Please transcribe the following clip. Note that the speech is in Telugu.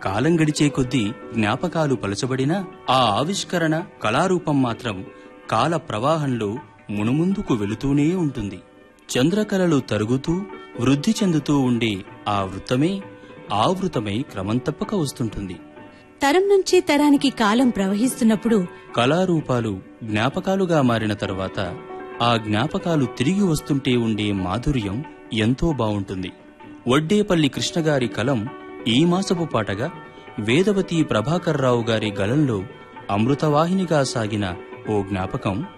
కాలం గడిచే కొద్దీ జ్ఞాపకాలు పలచబడినా ఆ ఆవిష్కరణ కళారూపం మాత్రం కాల ప్రవాహంలో మునుముందుకు వెళుతూనే ఉంటుంది చంద్రకళలు తరుగుతూ వృద్ధి చెందుతూ ఉండే ఆ వృత్తమే ఆవృతమై క్రమం తప్పక వస్తుంటుంది తరం నుంచి తరానికి కాలం ప్రవహిస్తున్నప్పుడు కళారూపాలు జ్ఞాపకాలుగా మారిన తరువాత ఆ జ్ఞాపకాలు తిరిగి వస్తుంటే ఉండే మాధుర్యం ఎంతో బావుంటుంది వడ్డేపల్లి కృష్ణగారి కలం ఈ మాసపు పాటగా వేదవతి ప్రభాకర్రావు గారి గళంలో అమృతవాహినిగా సాగిన ఓ జ్ఞాపకం